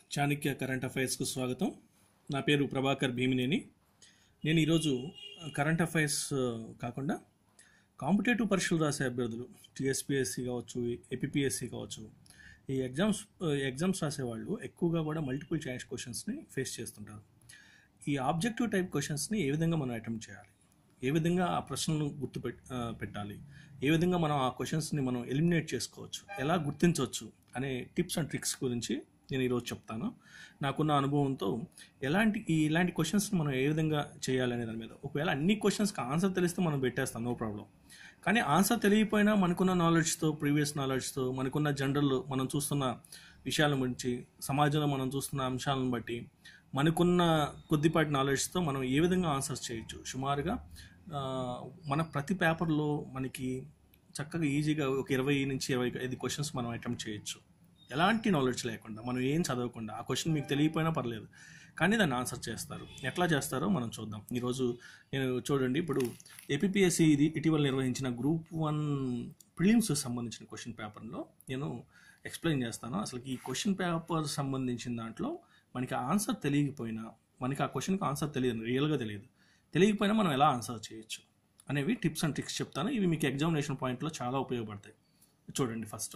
Chanakya current అఫైర్స్కు స్వాగతం నా పేరు ప్రభాకర్ భీమినేని నేను ఈరోజు కరెంట్ అఫైర్స్ ఆ, కాకుండా కాంపిటేటివ్ పరీక్షలు రాసే అభ్యర్థులు టీఎస్పీఎస్సీ కావచ్చు ఏపీఎస్సీ కావచ్చు ఈ ఎగ్జామ్స్ ఎగ్జామ్స్ రాసేవాళ్ళు ఎక్కువగా కూడా మల్టిపుల్ చాయిస్ క్వశ్చన్స్ని ఫేస్ చేస్తుంటారు ఈ ఆబ్జెక్టివ్ టైప్ క్వశ్చన్స్ని ఏ విధంగా మనం అటెంప్ట్ చేయాలి ఏ విధంగా ఆ ప్రశ్నలను గుర్తు పెట్- ఆ, పెట్టాలి ఏ విధంగా మనం ఆ క్వశ్చన్స్ని మనం ఎలిమినేట్ చేసుకోవచ్చు ఎలా గుర్తించవచ్చు అనే టిప్స్ అండ్ ట్రిక్స్ గురించి నేను ఈరోజు చెప్తాను నాకున్న అనుభవంతో ఎలాంటి ఈ ఇలాంటి క్వశ్చన్స్ని మనం ఏ విధంగా చేయాలి అనే దాని మీద ఒకవేళ అన్ని క్వశ్చన్స్కి ఆన్సర్ తెలిస్తే మనం పెట్టేస్తాం నో ప్రాబ్లం కానీ ఆన్సర్ తెలియకపోయినా మనకున్న నాలెడ్జ్తో ప్రీవియస్ నాలెడ్జ్తో మనకున్న జనరల్ మనం చూస్తున్న విషయాల గురించి సమాజంలో మనం చూస్తున్న అంశాలను బట్టి మనకున్న కొద్దిపాటి నాలెడ్జ్తో మనం ఏ విధంగా ఆన్సర్స్ చేయొచ్చు సుమారుగా ఆ, మన ప్రతి పేపర్లో మనకి చక్కగా ఈజీగా ఒక ఇరవై నుంచి ఇరవై ఐదు క్వశ్చన్స్ మనం అటెంప్ట్ చేయొచ్చు ఎలాంటి నాలెడ్జ్ లేకుండా మనం ఏం చదవకుండా ఆ క్వశ్చన్ మీకు తెలియకపోయినా పర్లేదు కానీ దాన్ని ఆన్సర్ చేస్తారు ఎట్లా చేస్తారో మనం చూద్దాం ఈరోజు నేను చూడండి ఇప్పుడు ఏపీఎస్సి ఇది ఇటీవల నిర్వహించిన గ్రూప్ వన్ ప్రిలిమ్స్ సంబంధించిన క్వశ్చన్ పేపర్లో నేను ఎక్స్ప్లెయిన్ చేస్తాను అసలు ఈ క్వశ్చన్ పేపర్ సంబంధించిన దాంట్లో మనకి ఆన్సర్ తెలియకపోయినా మనకి ఆ క్వశ్చన్కి ఆన్సర్ తెలియదు రియల్గా తెలియదు తెలియకపోయినా మనం ఎలా ఆన్సర్ చేయొచ్చు అనేవి టిప్స్ అండ్ ట్రిక్స్ చెప్తాను ఇవి మీకు ఎగ్జామినేషన్ పాయింట్లో చాలా ఉపయోగపడతాయి చూడండి ఫస్ట్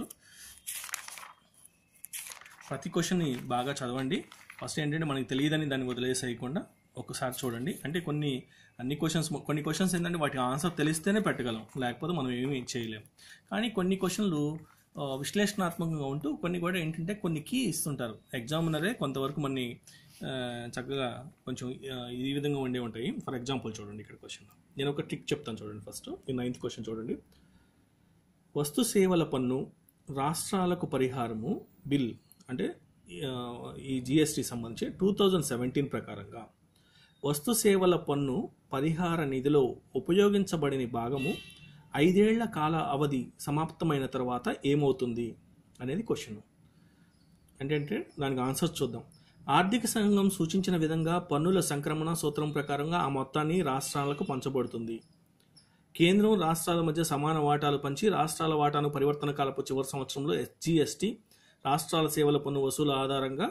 ప్రతి క్వశ్చన్ని బాగా చదవండి ఫస్ట్ ఏంటంటే మనకి తెలియదని దాన్ని వదిలేసేయకుండా ఒకసారి చూడండి అంటే కొన్ని అన్ని క్వశ్చన్స్ కొన్ని క్వశ్చన్స్ ఏంటంటే వాటి ఆన్సర్ తెలిస్తేనే పెట్టగలం లేకపోతే మనం ఏమీ చేయలేం కానీ కొన్ని క్వశ్చన్లు ఆ, విశ్లేషణాత్మకంగా ఉంటూ కొన్ని కూడా ఏంటంటే కొన్ని కీ ఇస్తుంటారు ఎగ్జామినరే కొంతవరకు మనని ఆ, చక్కగా కొంచెం ఆ, ఈ విధంగా ఉండే ఉంటాయి ఫర్ ఎగ్జాంపుల్ చూడండి ఇక్కడ క్వశ్చన్ నేను ఒక ట్రిక్ చెప్తాను చూడండి ఫస్ట్ ఈ నైన్త్ క్వశ్చన్ చూడండి వస్తు సేవల పన్ను రాష్ట్రాలకు పరిహారము బిల్ అంటే ఆ, ఈ జిఎస్టీ సంబంధించి టూ థౌజండ్ సెవెంటీన్ ప్రకారంగా వస్తు సేవల పన్ను పరిహార నిధిలో ఉపయోగించబడిన భాగము ఐదేళ్ల కాల అవధి సమాప్తమైన తర్వాత ఏమవుతుంది అనేది క్వశ్చన్ ఏంటంటే దానికి ఆన్సర్ చూద్దాం ఆర్థిక సంఘం సూచించిన విధంగా పన్నుల సంక్రమణ సూత్రం ప్రకారంగా ఆ మొత్తాన్ని రాష్ట్రాలకు పంచబడుతుంది కేంద్రం రాష్ట్రాల మధ్య సమాన వాటాలు పంచి రాష్ట్రాల వాటాను పరివర్తన కాలపు చివరి సంవత్సరంలో ఎస్జిఎస్టి రాష్ట్రాల సేవల పన్ను వసూలు ఆధారంగా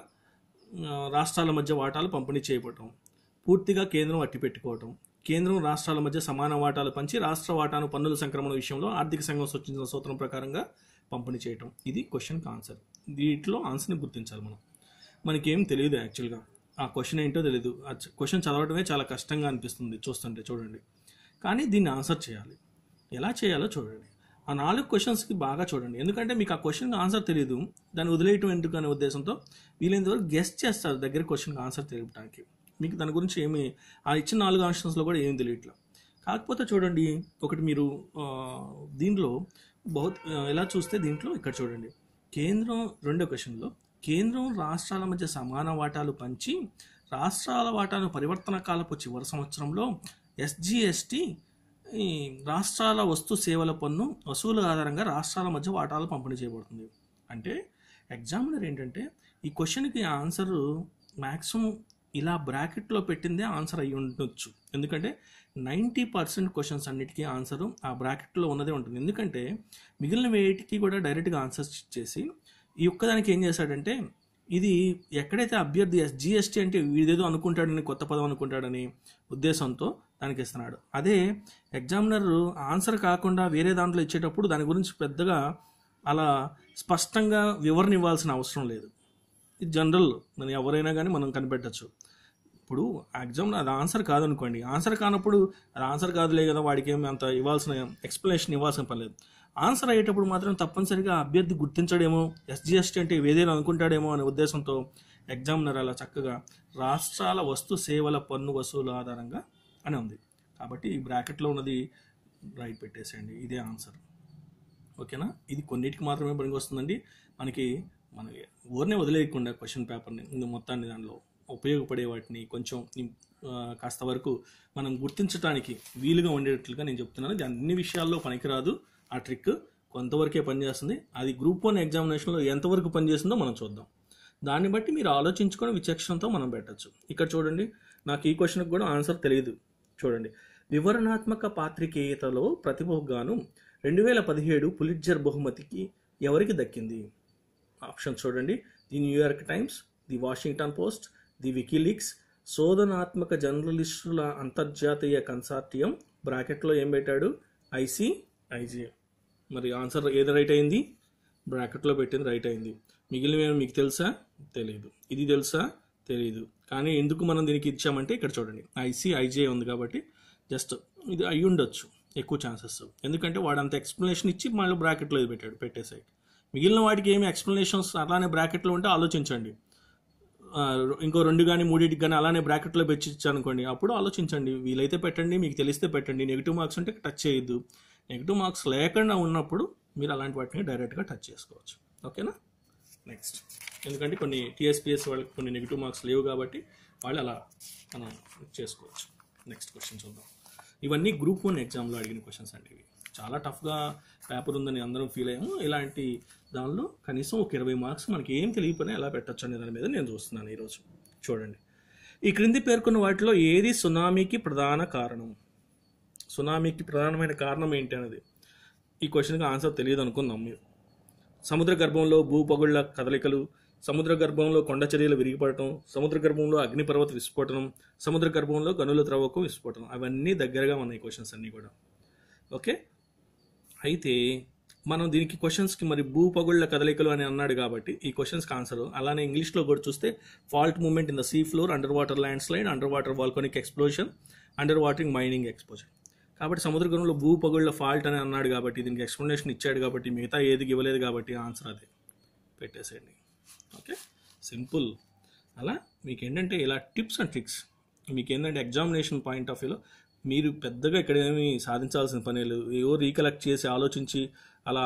ఆ, రాష్ట్రాల మధ్య వాటాలు పంపిణీ చేయబడటం పూర్తిగా కేంద్రం అట్టిపెట్టుకోవటం కేంద్రం రాష్ట్రాల మధ్య సమాన వాటాలు పంచి రాష్ట్ర వాటాను పన్నుల సంక్రమణ విషయంలో ఆర్థిక సంఘం సూచించిన సూత్రం ప్రకారంగా పంపిణీ చేయటం ఇది క్వశ్చన్కి ఆన్సర్ వీటిలో ఆన్సర్ని గుర్తించాలి మనం మనకేం తెలియదు యాక్చువల్గా ఆ క్వశ్చన్ ఏంటో తెలియదు ఆ క్వశ్చన్ చదవడమే చాలా కష్టంగా అనిపిస్తుంది చూస్తుంటే చూడండి కానీ దీన్ని ఆన్సర్ చేయాలి ఎలా చేయాలో చూడండి ఆ నాలుగు క్వశ్చన్స్కి బాగా చూడండి ఎందుకంటే మీకు ఆ క్వశ్చన్కి ఆన్సర్ తెలియదు దాన్ని వదిలేయటం ఎందుకు అనే ఉద్దేశంతో వీలైనంత వరకు గెస్ట్ చేస్తారు దగ్గర క్వశ్చన్కి ఆన్సర్ తెలియటానికి మీకు దాని గురించి ఏమి ఆ ఇచ్చిన నాలుగు ఆప్షన్స్లో కూడా ఏం తెలియట్లేదు కాకపోతే చూడండి ఒకటి మీరు ఆ, దీంట్లో బహుత్ ఆ, ఎలా చూస్తే దీంట్లో ఇక్కడ చూడండి కేంద్రం రెండో క్వశ్చన్లో కేంద్రం రాష్ట్రాల మధ్య సమాన వాటాలు పంచి రాష్ట్రాల వాటాను పరివర్తన కాలపు చివరి సంవత్సరంలో ఎస్జిఎస్టి ఈ రాష్ట్రాల వస్తు సేవల పన్ను వసూలు ఆధారంగా రాష్ట్రాల మధ్య వాటాలు పంపిణీ చేయబడుతుంది అంటే ఎగ్జామినర్ ఏంటంటే ఈ క్వశ్చన్కి ఆన్సర్ మ్యాక్సిమం ఇలా బ్రాకెట్లో పెట్టిందే ఆన్సర్ అయ్యి ఉండొచ్చు ఎందుకంటే నైంటీ పర్సెంట్ క్వశ్చన్స్ అన్నిటికీ ఆన్సర్ ఆ బ్రాకెట్లో ఉన్నదే ఉంటుంది ఎందుకంటే మిగిలిన వేటికి కూడా డైరెక్ట్గా ఆన్సర్స్ ఇచ్చేసి ఈ ఒక్కదానికి ఏం చేశాడంటే ఇది ఎక్కడైతే అభ్యర్థి జిఎస్టీ అంటే వీడేదో అనుకుంటాడని కొత్త పదం అనుకుంటాడని ఉద్దేశంతో దానికి ఇస్తున్నాడు అదే ఎగ్జామినర్ ఆన్సర్ కాకుండా వేరే దాంట్లో ఇచ్చేటప్పుడు దాని గురించి పెద్దగా అలా స్పష్టంగా వివరణ ఇవ్వాల్సిన అవసరం లేదు ఇది జనరల్ మనం ఎవరైనా కానీ మనం కనిపెట్టచ్చు ఇప్పుడు ఎగ్జామ్ అది ఆన్సర్ కాదనుకోండి ఆన్సర్ కానప్పుడు అది ఆన్సర్ కాదులే కదా వాడికి ఏమి అంత ఇవ్వాల్సిన ఎక్స్ప్లెనేషన్ ఇవ్వాల్సిన పని లేదు ఆన్సర్ అయ్యేటప్పుడు మాత్రం తప్పనిసరిగా అభ్యర్థి గుర్తించడేమో ఎస్జిఎస్టీ అంటే ఏదైనా అనుకుంటాడేమో అనే ఉద్దేశంతో ఎగ్జామినర్ అలా చక్కగా రాష్ట్రాల వస్తు సేవల పన్ను వసూలు ఆధారంగా అని ఉంది కాబట్టి ఈ బ్రాకెట్లో ఉన్నది రైట్ పెట్టేసేయండి ఇదే ఆన్సర్ ఓకేనా ఇది కొన్నిటికి మాత్రమే పనికి వస్తుందండి మనకి మనకి ఊరినే వదిలేయకుండా క్వశ్చన్ పేపర్ని ఇందు మొత్తాన్ని దానిలో ఉపయోగపడే వాటిని కొంచెం ఆ, కాస్త వరకు మనం గుర్తించడానికి వీలుగా ఉండేటట్లుగా నేను చెప్తున్నాను ఇది అన్ని విషయాల్లో పనికిరాదు ఆ ట్రిక్ కొంతవరకే పనిచేస్తుంది అది గ్రూప్ వన్ ఎగ్జామినేషన్లో ఎంతవరకు పనిచేస్తుందో మనం చూద్దాం దాన్ని బట్టి మీరు ఆలోచించుకొని విచక్షణతో మనం పెట్టచ్చు ఇక్కడ చూడండి నాకు ఈ క్వశ్చన్కి కూడా ఆన్సర్ తెలియదు చూడండి వివరణాత్మక పాత్రికేయతలో ప్రతిభకు గాను రెండు వేల పదిహేడు పులిట్జర్ బహుమతికి ఎవరికి దక్కింది ఆప్షన్ చూడండి the New York times the Washington post the WikiLeaks శోధనాత్మక జర్నలిస్టుల అంతర్జాతీయ కన్సార్టియం బ్రాకెట్లో ఏం పెట్టాడు ఐసి ఐజే మరి ఆన్సర్ ఏది రైట్ అయింది బ్రాకెట్లో పెట్టింది రైట్ అయింది మిగిలినవి మీకు తెలుసా తెలియదు ఇది తెలుసా తెలియదు కానీ ఎందుకు మనం దీనికి ఇచ్చామంటే ఇక్కడ చూడండి ఐసి ఐజే ఉంది కాబట్టి జస్ట్ ఇది అయి ఉండొచ్చు ఎక్కువ ఛాన్సెస్ ఎందుకంటే వాడు అంత ఎక్స్ప్లెనేషన్ ఇచ్చి మళ్ళీ బ్రాకెట్లో ఇది పెట్టాడు పెట్టేసాయి మిగిలిన వాటికి ఏమి ఎక్స్ప్లెనేషన్స్ అలానే బ్రాకెట్లో ఉంటే ఆలోచించండి ఆ, ఇంకో రెండు కానీ మూడింటికి కానీ అలానే బ్రాకెట్లో పెట్టించు అనుకోండి అప్పుడు ఆలోచించండి వీలైతే పెట్టండి మీకు తెలిస్తే పెట్టండి నెగిటివ్ మార్క్స్ ఉంటే టచ్ చేయొద్దు నెగిటివ్ మార్క్స్ లేకుండా ఉన్నప్పుడు మీరు అలాంటి వాటిని డైరెక్ట్గా టచ్ చేసుకోవచ్చు ఓకేనా నెక్స్ట్ ఎందుకంటే కొన్ని టీఎస్పీఎస్ వాళ్ళకి కొన్ని నెగిటివ్ మార్క్స్ లేవు కాబట్టి వాళ్ళు అలా మనం చేసుకోవచ్చు నెక్స్ట్ క్వశ్చన్ చూద్దాం ఇవన్నీ గ్రూప్ వన్ ఎగ్జామ్లో అడిగిన క్వశ్చన్స్ అండి ఇవి చాలా టఫ్గా పేపర్ ఉందని అందరం ఫీల్ అయ్యాము ఇలాంటి దానిలో కనీసం ఒక ఇరవై మార్క్స్ మనకి ఏం తెలియకపోయినా ఎలా పెట్టచ్చు అనే దాని మీద నేను చూస్తున్నాను ఈరోజు చూడండి ఈ క్రింది పేర్కొన్న వాటిలో ఏది సునామీకి ప్రధాన కారణం సునామీకి ప్రధానమైన కారణం ఏంటి అనేది ఈ క్వశ్చన్కి ఆన్సర్ తెలియదు అనుకుందాం మీరు సముద్ర గర్భంలో భూపగుళ్ల కదలికలు సముద్ర గర్భంలో కొండ చర్యలు విరిగిపడటం సముద్ర గర్భంలో అగ్నిపర్వత విస్ఫోటనం సముద్ర గర్భంలో గనుల త్రవ్వకం విస్ఫోటనం అవన్నీ దగ్గరగా ఉన్నాయి క్వశ్చన్స్ అన్నీ కూడా ఓకే అయితే మనం దీనికి క్వశ్చన్స్కి మరి భూపగుళ్ల కదలికలు అని అన్నాడు కాబట్టి ఈ క్వశ్చన్స్కి ఆన్సర్ అలానే ఇంగ్లీష్లో కూడా చూస్తే fault movement in the sea floor under water landslide under water volcanic explosion under watering mining exposure కాబట్టి సముద్ర గర్భంలో భూపగుళ్ల ఫాల్ట్ అని అన్నాడు కాబట్టి దీనికి ఎక్స్ప్లెనేషన్ ఇచ్చాడు కాబట్టి మిగతా ఏది ఇవ్వలేదు కాబట్టి ఆన్సర్ అదే పెట్టేసేయండి ఓకే సింపుల్ అలా మీకు ఏంటంటే ఇలా టిప్స్ అండ్ ట్రిక్స్ మీకు ఏంటంటే ఎగ్జామినేషన్ పాయింట్ ఆఫ్ వ్యూలో మీరు పెద్దగా ఇక్కడ ఏమీ సాధించాల్సిన పని లేదు ఏవో రీకలెక్ట్ చేసి ఆలోచించి అలా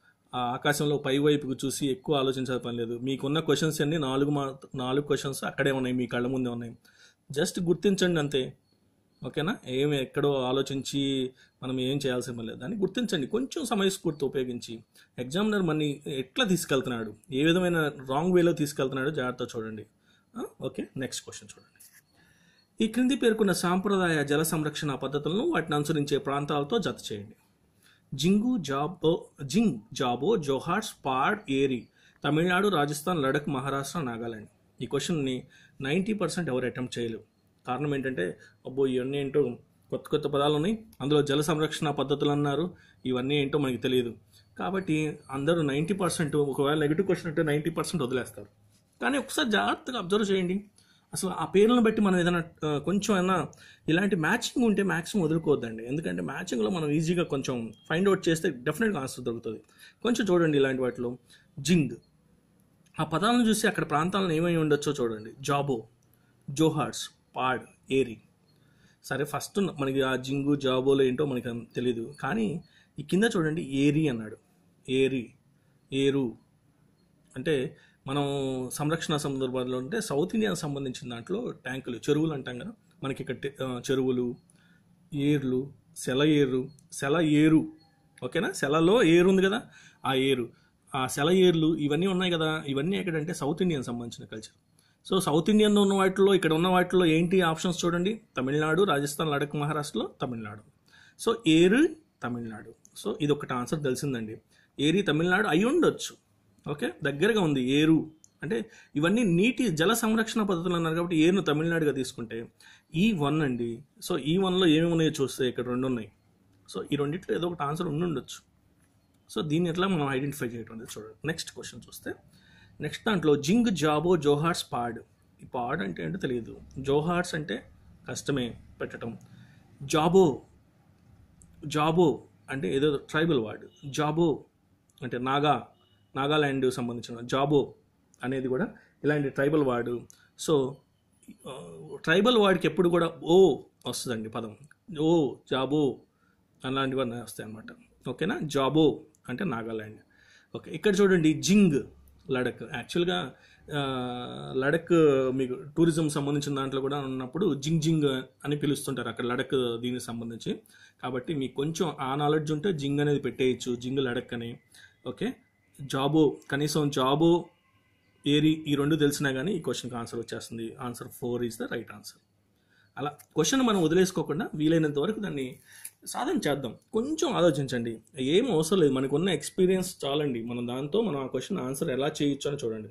ఆ ఆకాశంలో పై వైపుకు చూసి ఎక్కువ ఆలోచించాల్సిన పని లేదు మీకున్న క్వశ్చన్స్ అన్ని నాలుగు మా నాలుగు క్వశ్చన్స్ అక్కడే ఉన్నాయి మీ కళ్ళ ముందే ఉన్నాయి జస్ట్ గుర్తించండి అంతే ఓకేనా ఏమి ఎక్కడో ఆలోచించి మనం ఏం చేయాల్సిన పని లేదు దాన్ని గుర్తించండి కొంచెం సమయస్ఫూర్తి ఉపయోగించి ఎగ్జామినర్ మన్ని ఎట్లా తీసుకెళ్తున్నాడు ఏ విధమైన రాంగ్ వేలో తీసుకెళ్తున్నాడో జాగ్రత్త చూడండి ఆ, ఓకే నెక్స్ట్ క్వశ్చన్ చూడండి ఈ క్రింది పేర్కొన్న సాంప్రదాయ జల సంరక్షణ పద్ధతులను వాటిని అనుసరించే ప్రాంతాలతో జత చేయండి జింగు జాబో జింగ్ జాబో జోహార్స్ పాడ్ ఏరి తమిళనాడు రాజస్థాన్ లడక్ మహారాష్ట్ర నాగాలాండ్ ఈ క్వశ్చన్ని నైంటీ పర్సెంట్ ఎవరు అటెంప్ట్ చేయలేవు కారణం ఏంటంటే అబ్బో ఇవన్నీ ఏంటో కొత్త కొత్త పదాలు ఉన్నాయి అందులో జల సంరక్షణ పద్ధతులు అన్నారు ఇవన్నీ ఏంటో మనకి తెలియదు కాబట్టి అందరూ నైంటీ పర్సెంట్ ఒకవేళ నెగిటివ్ క్వశ్చన్ అంటే నైంటీ పర్సెంట్ వదిలేస్తారు కానీ ఒకసారి జాగ్రత్తగా అబ్జర్వ్ చేయండి అసలు ఆ పేర్లను బట్టి మనం ఏదైనా ఆ, కొంచెం అయినా ఇలాంటి మ్యాచింగ్ ఉంటే మ్యాక్సిమం వదులుకోవద్దండి ఎందుకంటే మ్యాచింగ్లో మనం ఈజీగా కొంచెం ఫైండ్ అవుట్ చేస్తే డెఫినెట్గా ఆన్సర్ దొరుకుతుంది కొంచెం చూడండి ఇలాంటి వాటిలో జింగ్ ఆ పదాలను చూసి అక్కడ ప్రాంతాలను ఏమై ఉండొచ్చో చూడండి జాబో జోహార్స్ పాడ్ ఏరి సరే ఫస్ట్ మనకి ఆ జింగు జాబోలో ఏంటో మనకి తెలియదు కానీ ఈ కింద చూడండి ఏరి అన్నాడు ఏరి ఏరు అంటే మనం సంరక్షణ సందర్భాల్లో అంటే సౌత్ ఇండియాకి సంబంధించిన దాంట్లో ట్యాంకులు చెరువులు అంటాం కదా మనకి ఇక్కడ టే- ఆ, చెరువులు ఏర్లు సెల ఏరు సెల ఏరు ఓకేనా సెలలో ఏరు ఉంది కదా ఆ ఏరు ఆ సెల ఏర్లు ఇవన్నీ ఉన్నాయి కదా ఇవన్నీ ఎక్కడంటే సౌత్ ఇండియన్ సంబంధించిన కల్చర్ సో సౌత్ ఇండియన్లో ఉన్న వాటిలో ఇక్కడ ఉన్న వాటిలో ఏంటి ఆప్షన్స్ చూడండి తమిళనాడు రాజస్థాన్ లడక్ మహారాష్ట్రలో తమిళనాడు సో ఏరు తమిళనాడు సో ఇది ఒకటి ఆన్సర్ తెలిసిందండి ఏరి తమిళనాడు అయి ఉండొచ్చు ఓకే దగ్గరగా ఉంది ఏరు అంటే ఇవన్నీ నీటి జల సంరక్షణ పద్ధతులు అన్నారు కాబట్టి ఏరును తమిళనాడుగా తీసుకుంటే ఈ వన్ అండి సో ఈ వన్లో ఏమేమి ఉన్నాయో చూస్తే ఇక్కడ రెండు ఉన్నాయి సో ఈ రెండిట్లో ఏదో ఒకటి ఆన్సర్ ఉండి ఉండొచ్చు సో దీన్ని ఎట్లా మనం ఐడెంటిఫై చేయడం అనేది చూడండి నెక్స్ట్ క్వశ్చన్ చూస్తే నెక్స్ట్ దాంట్లో జింగ్ జాబో జోహార్స్ పాడ్ ఈ పాడ్ అంటే ఏంటో తెలియదు జోహార్స్ అంటే కష్టమే పెట్టడం జాబో జాబో అంటే ఏదో ట్రైబల్ వర్డ్ జాబో అంటే నాగా నాగాల్యాండ్ సంబంధించిన జాబో అనేది కూడా ఇలాంటి ట్రైబల్ వర్డ్ సో ఆ, ట్రైబల్ వర్డ్కి ఎప్పుడు కూడా ఓ వస్తుందండి పదం ఓ జాబో అలాంటివన్నీ వస్తాయి అన్నమాట ఓకేనా జాబో అంటే నాగాల్యాండ్ ఓకే ఇక్కడ చూడండి జింగ్ లడక్ యాక్చువల్గా ఆ, లడక్ మీకు టూరిజం సంబంధించిన దాంట్లో కూడా ఉన్నప్పుడు జింగ్ జింగ్ అని పిలుస్తుంటారు అక్కడ లడక్ దీనికి సంబంధించి కాబట్టి మీకు కొంచెం ఆ నాలెడ్జ్ ఉంటే జింగ్ అనేది పెట్టేయచ్చు జింగ్ లడక్ అని ఓకే జాబో కనీసం జాబో ఏరి ఈ రెండు తెలిసినా కానీ ఈ క్వశ్చన్కి ఆన్సర్ వచ్చేస్తుంది answer four is the right answer అలా క్వశ్చన్ మనం వదిలేసుకోకుండా వీలైనంత వరకు దాన్ని సాధన చేద్దాం కొంచెం ఆలోచించండి ఏం అవసరం లేదు మనకున్న ఎక్స్పీరియన్స్ చాలండి మనం దాంతో మనం ఆ క్వశ్చన్ ఆన్సర్ ఎలా చేయొచ్చు అని చూడండి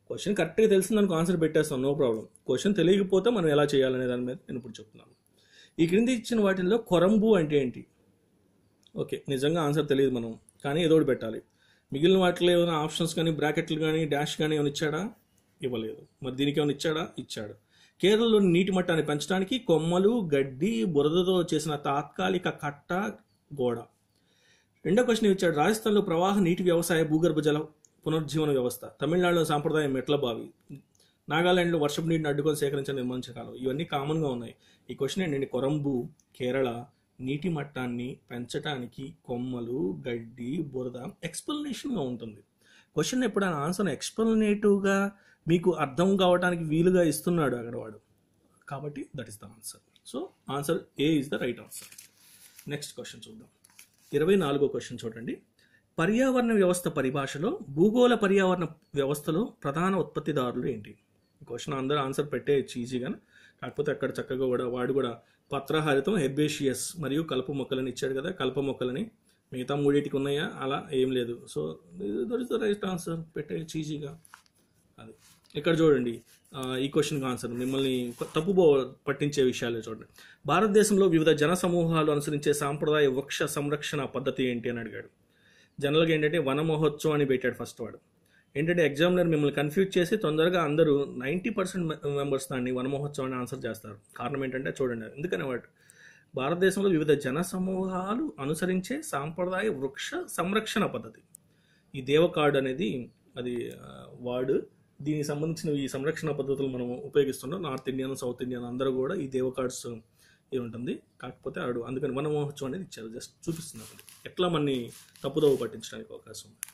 క్వశ్చన్ కరెక్ట్గా తెలిసిందనుకో ఆన్సర్ పెట్టేస్తాం నో ప్రాబ్లం క్వశ్చన్ తెలియకపోతే మనం ఎలా చేయాలనే దాని మీద నేను ఇప్పుడు చెప్తున్నాను ఈ క్రింది ఇచ్చిన వాటిల్లో కొరంబు అంటే ఏంటి ఓకే నిజంగా ఆన్సర్ తెలియదు మనం కానీ ఏదో ఒకటి పెట్టాలి మిగిలిన వాటిలో ఏమైనా ఆప్షన్స్ కానీ బ్రాకెట్లు కానీ డాష్ కానీ ఏమైనా ఇచ్చాడా ఇవ్వలేదు మరి దీనికి ఏమైనా ఇచ్చాడా ఇచ్చాడు కేరళలోని నీటి మట్టాన్ని పెంచడానికి కొమ్మలు గడ్డి బురదతో చేసిన తాత్కాలిక కట్ట గోడ రెండో క్వశ్చన్ ఇచ్చాడు రాజస్థాన్లో ప్రవాహ నీటి వ్యవసాయ భూగర్భ జల పునరుజ్జీవన వ్యవస్థ తమిళనాడులో సాంప్రదాయ మెట్ల బావి నాగాలాండ్లో వర్షపు నీటిని అడ్డుకొని సేకరించిన నిర్మించకాలం ఇవన్నీ కామన్గా ఉన్నాయి ఈ క్వశ్చన్ ఏంటంటే కొరంబు కేరళ నీటి మట్టాన్ని పెంచడానికి కొమ్మలు గడ్డి బురద ఎక్స్ప్లెనేషన్గా ఉంటుంది క్వశ్చన్ ఎప్పుడైనా ఆన్సర్ ఎక్స్ప్లెనేటివ్గా మీకు అర్థం కావడానికి వీలుగా ఇస్తున్నాడు అక్కడ వాడు కాబట్టి that is the answer so answer A is the right answer next question చూద్దాం ఇరవై నాలుగో క్వశ్చన్ చూడండి పర్యావరణ వ్యవస్థ పరిభాషలో భూగోళ పర్యావరణ వ్యవస్థలో ప్రధాన ఉత్పత్తిదారులు ఏంటి ఈ క్వశ్చన్ అందరూ ఆన్సర్ పెట్టేయచ్చు ఈజీగా కాకపోతే అక్కడ చక్కగా కూడా వాడు కూడా పత్రహారితం హెర్బేషియస్ మరియు కలుపు మొక్కలని ఇచ్చాడు కదా కలుపు మొక్కలని మిగతా మూడింటికి ఉన్నాయా అలా ఏం లేదు so that is the right answer పెట్టేయచ్చు ఈజీగా అది ఇక్కడ చూడండి ఆ, ఈ క్వశ్చన్కి ఆన్సర్ మిమ్మల్ని తప్పు పట్టించే విషయాలే చూడండి భారతదేశంలో వివిధ జన సమూహాలు అనుసరించే సాంప్రదాయ వృక్ష సంరక్షణ పద్ధతి ఏంటి అని అడిగాడు జనరల్గా ఏంటంటే వన మహోత్సవం అని పెట్టాడు ఫస్ట్ వాడు ఏంటంటే ఎగ్జామినర్ మిమ్మల్ని కన్ఫ్యూజ్ చేసి తొందరగా అందరూ నైంటీ పర్సెంట్ మెంబర్స్ దాన్ని వన మహోత్సవం అని ఆన్సర్ చేస్తారు కారణం ఏంటంటే చూడండి ఎందుకని వాడు భారతదేశంలో వివిధ జన సమూహాలు అనుసరించే సాంప్రదాయ వృక్ష సంరక్షణ పద్ధతి ఈ దేవకార్డ్ అనేది అది ఆ, వాడు దీనికి సంబంధించిన ఈ సంరక్షణ పద్ధతులు మనం ఉపయోగిస్తున్నాం నార్త్ ఇండియన్ సౌత్ ఇండియన్ అందరూ కూడా ఈ దేవకార్డ్స్ ఇది ఉంటుంది కాకపోతే ఆడు అందుకని వన మహోత్సవం అనేది ఇచ్చారు జస్ట్ చూపిస్తున్నారు అది. ఎట్లా మనని తప్పుదోవ పట్టించడానికి అవకాశం ఉంది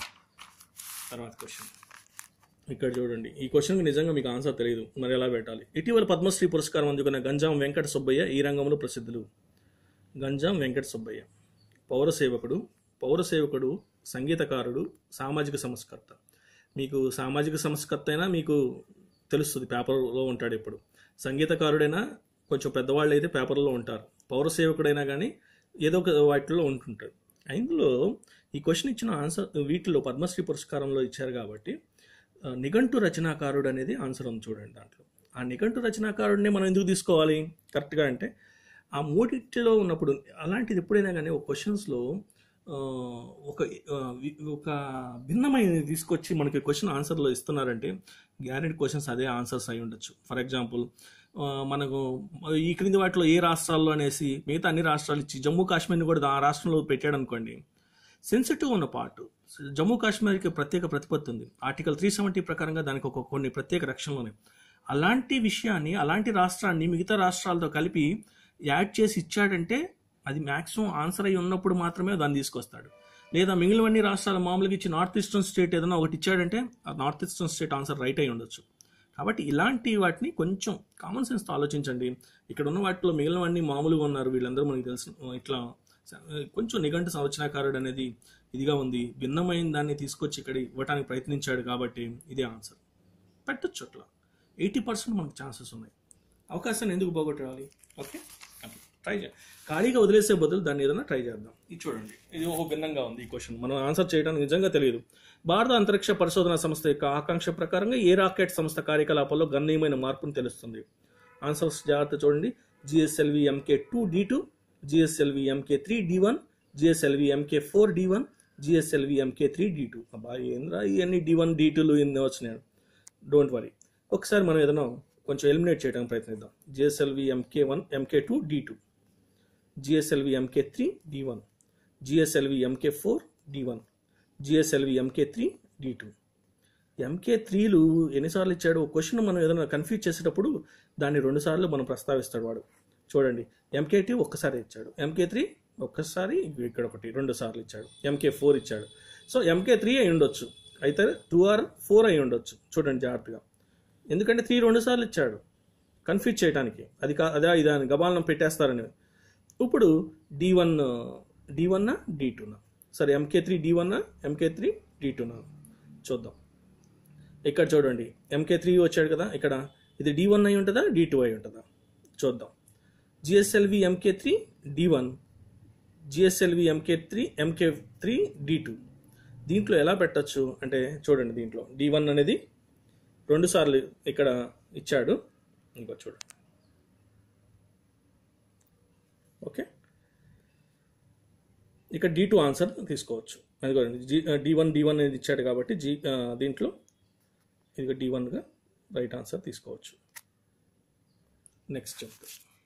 తర్వాత క్వశ్చన్ ఇక్కడ చూడండి ఈ క్వశ్చన్కి నిజంగా మీకు ఆన్సర్ తెలియదు మరి ఎలా పెట్టాలి ఇటీవల పద్మశ్రీ పురస్కారం అందుకున్న గంజాం వెంకట సుబ్బయ్య ఈ రంగంలో ప్రసిద్ధులు గంజాం వెంకట సుబ్బయ్య పౌర సేవకుడు పౌర సేవకుడు సంగీతకారుడు సామాజిక సంస్కర్త మీకు సామాజిక సంస్కర్త అయినా మీకు తెలుస్తుంది పేపర్లో ఉంటాడు ఇప్పుడు సంగీతకారుడైనా కొంచెం పెద్దవాళ్ళు అయితే పేపర్లో ఉంటారు పౌర సేవకుడైనా కానీ ఏదో ఒక వాటిలో ఉంటుంటాడు ఇందులో ఈ క్వశ్చన్ ఇచ్చిన ఆన్సర్ వీటిలో పద్మశ్రీ పురస్కారంలో ఇచ్చారు కాబట్టి ఆ, నిఘంటు రచనాకారుడు అనేది ఆన్సర్ ఉంది చూడండి దాంట్లో ఆ నిఘంటు రచనాకారుడిని మనం ఎందుకు తీసుకోవాలి కరెక్ట్గా అంటే ఆ మూడింటిలో ఉన్నప్పుడు అలాంటిది ఎప్పుడైనా కానీ ఒక క్వశ్చన్స్లో ఒక ఆ, వి- ఒక భిన్నమైనది తీసుకొచ్చి మనకి క్వశ్చన్ ఆన్సర్లో ఇస్తున్నారంటే గ్యారెంటీ క్వశ్చన్స్ అదే ఆన్సర్స్ అయి ఉండొచ్చు ఫర్ ఎగ్జాంపుల్ మనకు ఈ క్రింది వాటిలో ఏ రాష్ట్రాల్లో అనేసి మిగతా అన్ని రాష్ట్రాలు ఇచ్చి జమ్మూ కాశ్మీర్ని కూడా ఆ రాష్ట్రంలో పెట్టాడు అనుకోండి సెన్సిటివ్ ఉన్న పార్ట్ జమ్మూ కాశ్మీర్కి ప్రత్యేక ప్రతిపత్తి ఉంది ఆర్టికల్ త్రీ సెవెంటీ ప్రకారంగా దానికి ఒక కొన్ని ప్రత్యేక రక్షణలు ఉన్నాయి అలాంటి విషయాన్ని అలాంటి రాష్ట్రాన్ని మిగతా రాష్ట్రాలతో కలిపి యాడ్ చేసి ఇచ్చాడంటే అది మ్యాక్సిమం ఆన్సర్ అయి ఉన్నప్పుడు మాత్రమే దాన్ని తీసుకొస్తాడు లేదా మిగిలినవన్నీ రాష్ట్రాలు మామూలుగా ఇచ్చి నార్త్ ఈస్టర్న్ స్టేట్ ఏదైనా ఒకటి ఇచ్చాడంటే ఆ north eastern state answer right అయి ఉండొచ్చు కాబట్టి ఇలాంటి వాటిని కొంచెం కామన్ సెన్స్తో ఆలోచించండి ఇక్కడ ఉన్న వాటిలో మిగిలినవన్నీ మామూలుగా ఉన్నారు వీళ్ళందరూ మనకి తెలుసు ఇట్లా కొంచెం నిఘంటు సంవచనాకారుడు అనేది ఇదిగా ఉంది భిన్నమైన దాన్ని తీసుకొచ్చి ఇక్కడ ఇవ్వడానికి ప్రయత్నించాడు కాబట్టి ఇదే ఆన్సర్ పెట్టచ్చు అట్లా ఎయిటీ పర్సెంట్ మనకు ఛాన్సెస్ ఉన్నాయి అవకాశాన్ని ఎందుకు పోగొట్టాలి ఓకే అట్లా ట్రై చేయాలి ఖాళీగా వదిలేసే బదులు దాన్ని ఏదైనా ట్రై చేద్దాం ఇది చూడండి ఇది ఒక భిన్నంగా ఉంది ఈ క్వశ్చన్ మనం ఆన్సర్ చేయడానికి నిజంగా తెలియదు భారత అంతరిక్ష పరిశోధన సంస్థ యొక్క ఆకాంక్ష ప్రకారంగా ఏ రాకెట్ సంస్థ కార్యకలాపాల్లో గణనీయమైన మార్పును తెలుస్తుంది ఆన్సర్స్ జాగ్రత్త చూడండి GSLV MK two D two GSLV MK three D one GSLV MK four D one GSLV MK three D two అబ్బా ఏంద్రా ఇవన్నీ డి వన్ డి టూలు ఇన్ని వచ్చినాయి డోంట్ వరీ ఒకసారి మనం ఏదైనా కొంచెం ఎలిమినేట్ చేయడానికి ప్రయత్నిద్దాం GSLV MK one MK two D two GSLV MK three D one GSLV MK four D one GSLV MK three D two MK త్రీలు ఎన్నిసార్లు ఇచ్చాడు ఒక క్వశ్చన్ మనం ఏదైనా కన్ఫ్యూజ్ చేసేటప్పుడు దాన్ని రెండు సార్లు మనం ప్రస్తావిస్తాడు వాడు చూడండి ఎంకే టూ ఒక్కసారి ఇచ్చాడు ఎంకే త్రీ ఒక్కసారి ఇక్కడ ఒకటి రెండు సార్లు ఇచ్చాడు ఎంకే ఫోర్ ఇచ్చాడు సో ఎంకే త్రీ అయి ఉండొచ్చు అయితే టూ ఆర్ ఫోర్ అయి ఉండొచ్చు చూడండి జాగ్రత్తగా ఎందుకంటే త్రీ రెండు సార్లు ఇచ్చాడు కన్ఫ్యూజ్ చేయడానికి అది కా అదే ఇదా అని గబాలను పెట్టేస్తారని ఇప్పుడు డి వన్ డి వన్నా డి టూనా సరే ఎంకే త్రీ డి వన్నా ఎంకే త్రీ డి టూనా చూద్దాం ఇక్కడ చూడండి ఎంకే త్రీ వచ్చాడు కదా ఇక్కడ ఇది డి వన్ అయి ఉంటుందా డి టూ అయి ఉంటుందా చూద్దాం GSLV MK three D one GSLV MK three MK three D two దీంట్లో ఎలా పెట్టచ్చు అంటే చూడండి దీంట్లో డి వన్ అనేది రెండు సార్లు ఇక్కడ ఇచ్చాడు ఇంకో చూడండి ఓకే ఇక డి టూ ఆన్సర్ తీసుకోవచ్చు అదిగోండి G D one D one అనేది ఇచ్చాడు కాబట్టి జీ ఆ, దీంట్లో ఇది డి వన్గా రైట్ ఆన్సర్ తీసుకోవచ్చు నెక్స్ట్ చెప్తా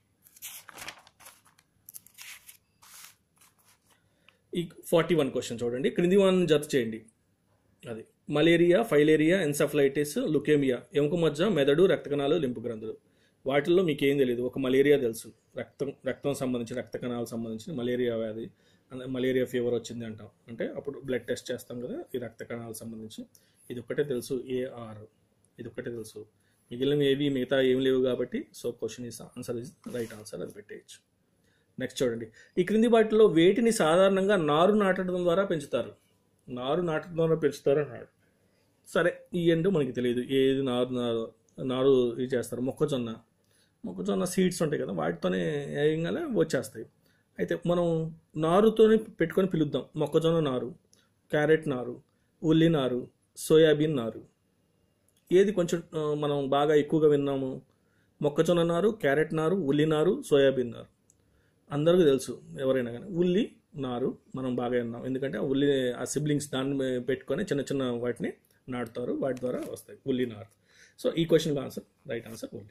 ఈ ఫార్టీ వన్ క్వశ్చన్ చూడండి క్రింది వన్ జత చేయండి అది మలేరియా ఫైలేరియా ఎన్సఫ్లైటిస్ లుకేమియా ఎముక మధ్య మెదడు రక్త కణాలు లింపు గ్రంథులు వాటిల్లో మీకు ఏం తెలియదు ఒక మలేరియా తెలుసు రక్తం రక్తం సంబంధించి రక్త కణాలకు సంబంధించి మలేరియా వ్యాధి అన్న- మలేరియా ఫీవర్ వచ్చింది అంటాం అంటే అప్పుడు బ్లడ్ టెస్ట్ చేస్తాం కదా ఈ రక్త కణాలకు సంబంధించి ఇది ఒక్కటే తెలుసు ఏఆర్ ఇది ఒక్కటే తెలుసు మిగిలిన ఏవి మిగతా ఏం లేవు కాబట్టి so question is answer is right answer అది పెట్టేయచ్చు నెక్స్ట్ చూడండి ఈ క్రింది వాటిలో వేటిని సాధారణంగా నారు నాటడం ద్వారా పెంచుతారు నారు నాటడం ద్వారా పెంచుతారు అన్నాడు సరే ఈ ఎండ్ మనకి తెలియదు ఏది నారు నారు నారు ఇది చేస్తారు మొక్కజొన్న మొక్కజొన్న సీడ్స్ ఉంటాయి కదా వాటితోనే వేయగానే వచ్చేస్తాయి అయితే మనం నారుతోనే పెట్టుకొని పిలుద్దాం మొక్కజొన్న నారు క్యారెట్ నారు ఉల్లి నారు సోయాబీన్ నారు ఏది కొంచెం ఆ, మనం బాగా ఎక్కువగా విన్నాము మొక్కజొన్న నారు క్యారెట్ నారు ఉల్లి నారు సోయాబీన్ నారు అందరికీ తెలుసు ఎవరైనా కానీ ఉల్లి నారు మనం బాగా విన్నాం ఎందుకంటే ఆ ఉల్లి ఆ సిబ్లింగ్స్ దాన్ని పెట్టుకొని చిన్న చిన్న వాటిని నాటుతారు వాటి ద్వారా వస్తాయి ఉల్లి నారు సో ఈ క్వశ్చన్కి ఆన్సర్ రైట్ ఆన్సర్ ఉల్లి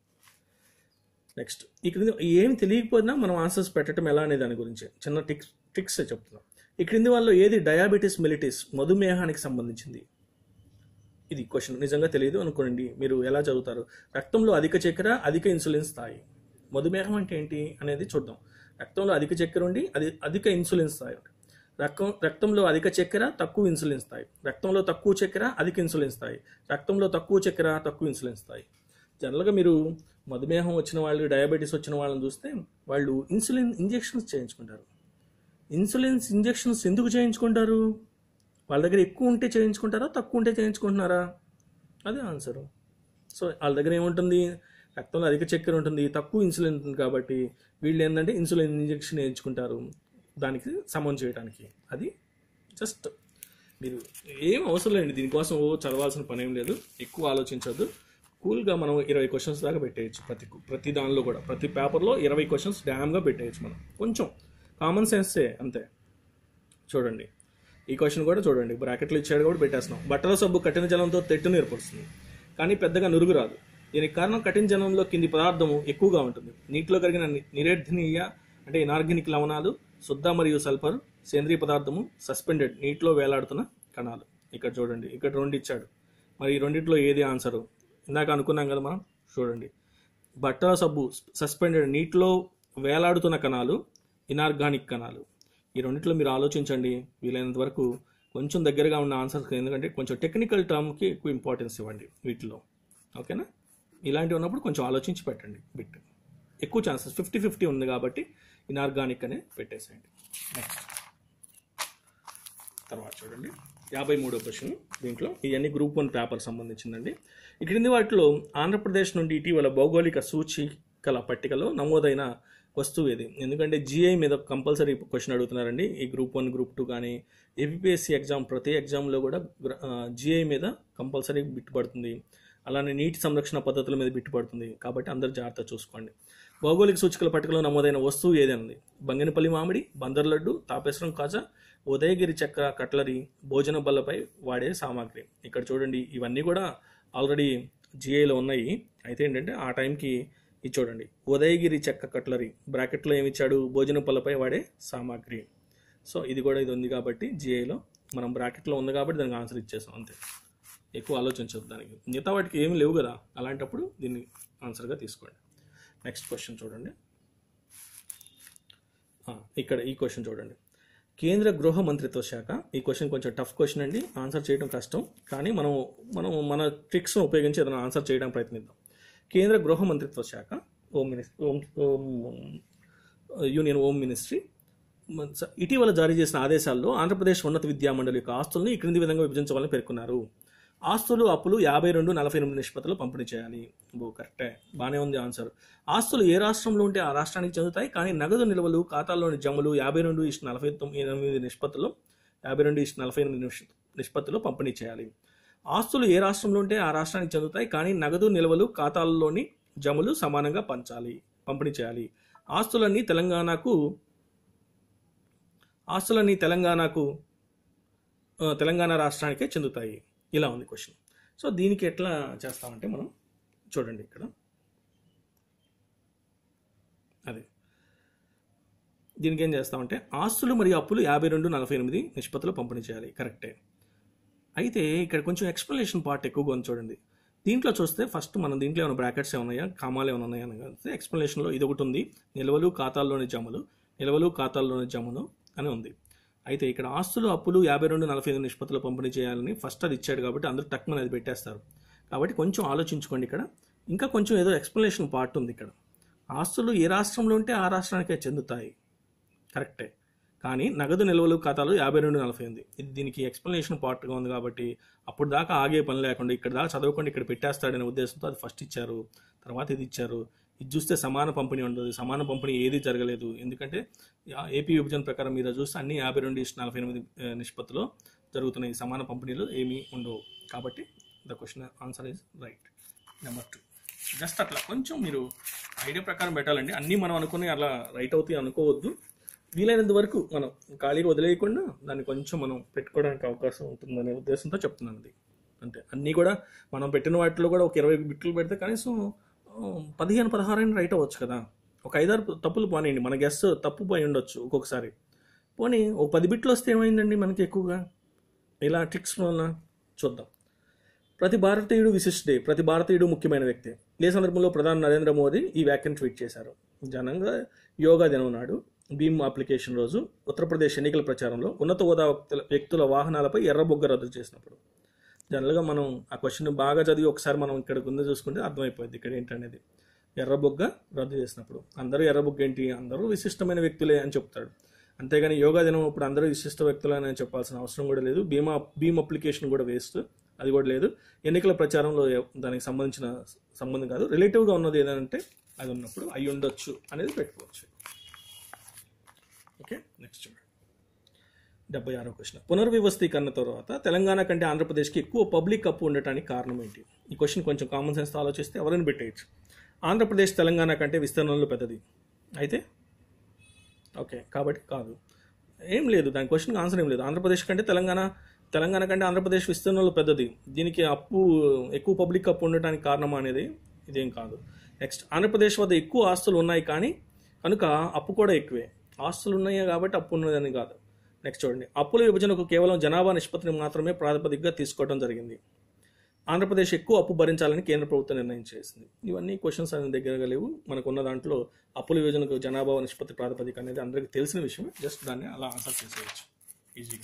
నెక్స్ట్ ఈ క్రింది ఏం తెలియకపోయినా మనం ఆన్సర్స్ పెట్టడం ఎలా అనే దాని గురించి చిన్న టిక్స్ ట్రిక్స్ చెప్తున్నాం ఈ క్రింది వాళ్ళు ఏది డయాబెటీస్ మిలిటిస్ మధుమేహానికి సంబంధించింది ఇది క్వశ్చన్ నిజంగా తెలియదు అనుకోండి మీరు ఎలా చదువుతారు రక్తంలో అధిక చక్కెర అధిక ఇన్సులిన్ స్థాయి మధుమేహం అంటే ఏంటి అనేది చూద్దాం రక్తంలో అధిక చక్కెర ఉండి అది అధిక ఇన్సులిన్ స్థాయి ఉంది. రక్తం రక్తంలో అధిక చక్కెర తక్కువ ఇన్సులిన్ స్థాయి రక్తంలో తక్కువ చక్కెర అధిక ఇన్సులిన్ స్థాయి రక్తంలో తక్కువ చక్కెర తక్కువ ఇన్సులిన్ స్థాయి జనరల్గా మీరు మధుమేహం వచ్చిన వాళ్ళు డయాబెటీస్ వచ్చిన వాళ్ళని చూస్తే వాళ్ళు ఇన్సులిన్ ఇంజెక్షన్స్ చేయించుకుంటారు ఇన్సులిన్స్ ఇంజెక్షన్స్ ఎందుకు చేయించుకుంటారు వాళ్ళ దగ్గర ఎక్కువ ఉంటే చేయించుకుంటారా తక్కువ ఉంటే చేయించుకుంటున్నారా అదే ఆన్సరు సో వాళ్ళ దగ్గర ఏముంటుంది రక్తంలో అధిక చక్కెర ఉంటుంది తక్కువ ఇన్సులిన్ ఉంటుంది కాబట్టి వీళ్ళు ఏంటంటే ఇన్సులిన్ ఇంజెక్షన్ వేయించుకుంటారు దానికి సమం చేయడానికి అది జస్ట్ మీరు ఏం అవసరం లేండి దీనికోసం ఓ చదవాల్సిన పని ఏం లేదు ఎక్కువ ఆలోచించొద్దు కూల్గా మనం ఇరవై క్వశ్చన్స్ దాకా పెట్టేయచ్చు ప్రతి ప్రతి దానిలో కూడా ప్రతి పేపర్లో ఇరవై క్వశ్చన్స్ డ్యామ్గా పెట్టేయచ్చు మనం కొంచెం కామన్ సెన్సే అంతే చూడండి ఈ క్వశ్చన్ కూడా చూడండి బ్రాకెట్లు ఇచ్చాడు కూడా పెట్టేస్తున్నాం బట్టల సబ్బు కఠిన జలంతో తెట్టును ఏర్పరుస్తుంది కానీ పెద్దగా నురుగు రాదు దీనికి కారణం కఠిన జలంలో కింది పదార్థము ఎక్కువగా ఉంటుంది నీటిలో కరిగిన ని- నిరేర్థనీయ అంటే ఇనార్గానిక్ లవణాలు శుద్ధ మరియు సల్ఫర్ సేంద్రియ పదార్థము సస్పెండెడ్ నీటిలో వేలాడుతున్న కణాలు ఇక్కడ చూడండి ఇక్కడ రెండు ఇచ్చాడు మరి ఈ రెండిట్లో ఏది ఆన్సరు ఇందాక అనుకున్నాం కదా మనం చూడండి బట్టల సబ్బు సస్పెండెడ్ నీటిలో వేలాడుతున్న కణాలు ఇనార్గానిక్ కణాలు ఈ రెండిట్లో మీరు ఆలోచించండి వీలైనంత వరకు కొంచెం దగ్గరగా ఉన్న ఆన్సర్స్ ఎందుకంటే కొంచెం టెక్నికల్ టర్మ్కి ఎక్కువ ఇంపార్టెన్స్ ఇవ్వండి వీటిలో ఓకేనా ఇలాంటివి ఉన్నప్పుడు కొంచెం ఆలోచించి పెట్టండి బిట్ ఎక్కువ ఛాన్సెస్ ఫిఫ్టీ ఫిఫ్టీ ఉంది కాబట్టి ఇనార్గానిక్ అనే పెట్టేసేయండి నెక్స్ట్ తర్వాత చూడండి యాభై మూడో క్వశ్చన్ దీంట్లో ఇవన్నీ గ్రూప్ వన్ పేపర్ సంబంధించిందండి ఈ క్రింది వాటిలో ఆంధ్రప్రదేశ్ నుండి ఇటీవల భౌగోళిక సూచికల పట్టికలో నమోదైన వస్తువు ఇది ఎందుకంటే జిఐ మీద కంపల్సరీ క్వశ్చన్ అడుగుతున్నారండి ఈ గ్రూప్ వన్ గ్రూప్ టూ కానీ ఏపీఎస్సి ఎగ్జామ్ ప్రతి ఎగ్జామ్లో కూడా జిఐ మీద కంపల్సరీ బిట్ పడుతుంది అలానే నీటి సంరక్షణ పద్ధతుల మీద బిట్టు పడుతుంది కాబట్టి అందరు జాగ్రత్త చూసుకోండి భౌగోళిక సూచికల పట్టికలో నమోదైన వస్తువు ఏదైనది బంగినపల్లి మామిడి బందర్ లడ్డు తాపేశ్వరం కాజా ఉదయగిరి చక్ర కట్లరీ భోజన బల్లపై వాడే సామాగ్రి ఇక్కడ చూడండి ఇవన్నీ కూడా ఆల్రెడీ జిఐలో ఉన్నాయి అయితే ఏంటంటే ఆ టైంకి ఇది చూడండి ఉదయగిరి చెక్క కట్లరీ బ్రాకెట్లో ఏమి ఇచ్చాడు భోజన పళ్ళపై వాడే సామాగ్రి సో ఇది కూడా ఇది ఉంది కాబట్టి జిఐలో మనం బ్రాకెట్లో ఉంది కాబట్టి దానికి ఆన్సర్ ఇచ్చేసాం అంతే ఎక్కువ ఆలోచించదు దానికి మిగతా వాటికి ఏమి లేవు కదా అలాంటప్పుడు దీన్ని ఆన్సర్గా తీసుకోండి నెక్స్ట్ క్వశ్చన్ చూడండి ఆ, ఇక్కడ ఈ క్వశ్చన్ చూడండి కేంద్ర గృహ మంత్రిత్వ శాఖ ఈ క్వశ్చన్ కొంచెం టఫ్ క్వశ్చన్ అండి ఆన్సర్ చేయడం కష్టం కానీ మనం మనం మన ట్రిక్స్ను ఉపయోగించి ఏదైనా ఆన్సర్ చేయడానికి ప్రయత్నిద్దాం కేంద్ర గృహ మంత్రిత్వ శాఖ home ministry home home union home ministry మ- స- ఇటీవల జారీ చేసిన ఆదేశాల్లో ఆంధ్రప్రదేశ్ ఉన్నత విద్యా మండలి యొక్క ఆస్తుల్ని ఈ క్రింది విధంగా విభజించవాలని పేర్కొన్నారు ఆస్తులు అప్పులు యాభై రెండు నలభై ఎనిమిది నిష్పత్తిలో పంపిణీ చేయాలి బో కరెక్టే బాగానే ఉంది ఆన్సర్ ఆస్తులు ఏ రాష్ట్రంలో ఉంటే ఆ రాష్ట్రానికి చెందుతాయి కానీ నగదు నిల్వలు ఖాతాల్లోని జమలు యాభై రెండు ఇష్ట నలభై తొమ్మిది ఎనిమిది నిష్పత్తిలో యాభై రెండు ఇష్ట నలభై ఎనిమిది నిష్- నిష్పత్తిలో పంపిణీ చేయాలి ఆస్తులు ఏ రాష్ట్రంలో ఉంటే ఆ రాష్ట్రానికి చెందుతాయి కానీ నగదు నిల్వలు ఖాతాల్లోని జములు సమానంగా పంచాలి పంపిణీ చేయాలి ఆస్తులన్నీ తెలంగాణకు ఆస్తులన్నీ తెలంగాణకు ఆ, తెలంగాణ రాష్ట్రానికే చెందుతాయి ఇలా ఉంది క్వశ్చన్ సో దీనికి ఎట్లా చేస్తామంటే మనం చూడండి ఇక్కడ అదే దీనికి ఏం చేస్తామంటే ఆస్తులు మరియు అప్పులు యాభై రెండు నలభై ఎనిమిది నిష్పత్తిలో పంపిణీ చేయాలి కరెక్టే అయితే ఇక్కడ కొంచెం ఎక్స్ప్లెనేషన్ పార్ట్ ఎక్కువగా ఉంది చూడండి దీంట్లో చూస్తే ఫస్ట్ మనం దీంట్లో ఏమైనా బ్రాకెట్స్ ఏమన్నాయా కామాలు ఏమైనా ఉన్నాయా అని కలిస్తే ఎక్స్ప్లెనేషన్లో ఇది ఒకటి ఉంది నిల్వలు ఖాతాల్లోని జమలు నిల్వలు ఖాతాల్లోని జమలు అని ఉంది అయితే ఇక్కడ ఆస్తులు అప్పులు యాభై రెండు నలభై ఐదు నిష్పత్తిలో పంపిణీ చేయాలని ఫస్ట్ అది ఇచ్చాడు కాబట్టి అందరూ టక్మని అది పెట్టేస్తారు కాబట్టి కొంచెం ఆలోచించుకోండి ఇక్కడ ఇంకా కొంచెం ఏదో ఎక్స్ప్లెనేషన్ పార్ట్ ఉంది ఇక్కడ ఆస్తులు ఏ రాష్ట్రంలో ఉంటే ఆ రాష్ట్రానికే చెందుతాయి కరెక్టే కానీ నగదు నిల్వలు ఖాతాలు యాభై రెండు నలభై ఎనిమిది ఇది దీనికి ఎక్స్ప్లెనేషన్ పార్ట్గా ఉంది కాబట్టి అప్పుడు దాకా ఆగే పని లేకుండా ఇక్కడ దాకా చదవకుండా ఇక్కడ పెట్టేస్తాడనే ఉద్దేశంతో అది ఫస్ట్ ఇచ్చారు తర్వాత ఇది ఇచ్చారు ఇది చూస్తే సమాన పంపిణీ ఉండదు సమాన పంపిణీ ఏది జరగలేదు ఎందుకంటే ఆ ఏపీ విభజన ప్రకారం మీద చూస్తే అన్ని యాభై రెండు ఇష్ట నలభై ఎనిమిది ఆ, నిష్పత్తిలో జరుగుతున్నాయి సమాన పంపిణీలు ఏమీ ఉండవు కాబట్టి the question answer is right number two just అట్లా కొంచెం మీరు ఐడియా ప్రకారం పెట్టాలండి అన్నీ మనం అనుకుని అలా రైట్ అవుతాయి అనుకోవద్దు వీలైనంత వరకు మనం ఖాళీగా వదిలేయకుండా దాన్ని కొంచెం మనం పెట్టుకోవడానికి అవకాశం ఉంటుందనే ఉద్దేశంతో చెప్తున్నాను అది అంతే అన్నీ కూడా మనం పెట్టిన వాటిలో కూడా ఒక ఇరవై బిట్లు పెడితే కనీసం ఆ, పదిహేను పదహారు అయినా రైట్ అవ్వచ్చు కదా ఒక ఐదారు తప్పులు పోనీయండి మన గెస్ తప్పు పోయి ఉండొచ్చు ఒక్కొక్కసారి పోనీ ఒక పది బిట్లు వస్తే ఏమైందండి మనకి ఎక్కువగా ఇలా ట్రిక్స్ వల్ల చూద్దాం ప్రతి భారతీయుడు విశిష్టే ప్రతి భారతీయుడు ముఖ్యమైన వ్యక్తి ఏ సందర్భంలో ప్రధాని నరేంద్ర మోదీ ఈ వ్యాఖ్యను ట్వీట్ చేశారు జనంగా యోగా దినం నాడు భీమ్ అప్లికేషన్ రోజు ఉత్తరప్రదేశ్ ఎన్నికల ప్రచారంలో ఉన్నత హోదా వ్యక్తుల- వ్యక్తుల వాహనాలపై ఎర్రబొగ్గ రద్దు చేసినప్పుడు జనరల్గా మనం ఆ క్వశ్చన్ బాగా చదివి ఒకసారి మనం ఇక్కడ కింద చూసుకుంటే అర్థమైపోయింది ఇక్కడ ఏంటనేది ఎర్రబొగ్గ రద్దు చేసినప్పుడు అందరూ ఎర్రబొగ్గ ఏంటి అందరూ విశిష్టమైన వ్యక్తులే అని చెప్తాడు అంతేగాని యోగా దినం ఇప్పుడు అందరూ విశిష్ట వ్యక్తులే అని చెప్పాల్సిన అవసరం కూడా లేదు బీమా భీమ్ అప్లికేషన్ కూడా వేస్ట్ అది కూడా లేదు ఎన్నికల ప్రచారంలో ఎ- దానికి సంబంధించిన సంబంధం కాదు రిలేటివ్గా ఉన్నది ఏదంటే అది ఉన్నప్పుడు అయి ఉండొచ్చు అనేది పెట్టుకోవచ్చు ఓకే నెక్స్ట్ చూడండి డెబ్బై ఆరో క్వశ్చన్ పునర్వ్యవస్థీకరణ తర్వాత తెలంగాణ కంటే ఆంధ్రప్రదేశ్కి ఎక్కువ పబ్లిక్ అప్పు ఉండటానికి కారణం ఏంటి ఈ క్వశ్చన్ కొంచెం కామన్ సెన్స్తో ఆలోచిస్తే ఎవరైనా పెట్టేయచ్చు ఆంధ్రప్రదేశ్ తెలంగాణ కంటే విస్తీర్ణంలో పెద్దది అయితే ఓకే కాబట్టి కాదు ఏం లేదు దాని క్వశ్చన్కి ఆన్సర్ ఏం లేదు ఆంధ్రప్రదేశ్ కంటే తెలంగాణ తెలంగాణ కంటే ఆంధ్రప్రదేశ్ విస్తీర్ణంలో పెద్దది దీనికి అప్పు ఎక్కువ పబ్లిక్ అప్పు ఉండటానికి కారణం అనేది ఇదేం కాదు నెక్స్ట్ ఆంధ్రప్రదేశ్ వద్ద ఎక్కువ ఆస్తులు ఉన్నాయి కానీ కనుక అప్పు కూడా ఎక్కువే ఆస్తులు ఉన్నాయి కాబట్టి అప్పు ఉన్నదని కాదు నెక్స్ట్ చూడండి అప్పుల విభజనకు కేవలం జనాభా నిష్పత్తిని మాత్రమే ప్రాతిపదికగా తీసుకోవడం జరిగింది ఆంధ్రప్రదేశ్ ఎక్కువ అప్పు భరించాలని కేంద్ర ప్రభుత్వం నిర్ణయం చేసింది ఇవన్నీ క్వశ్చన్స్ అనేది దగ్గరగా లేవు మనకున్న దాంట్లో అప్పుల విభజనకు జనాభా నిష్పత్తి ప్రాతిపదిక అనేది అందరికీ తెలిసిన విషయమే జస్ట్ దాన్ని అలా ఆన్సర్ చేసేయచ్చు ఈజీగా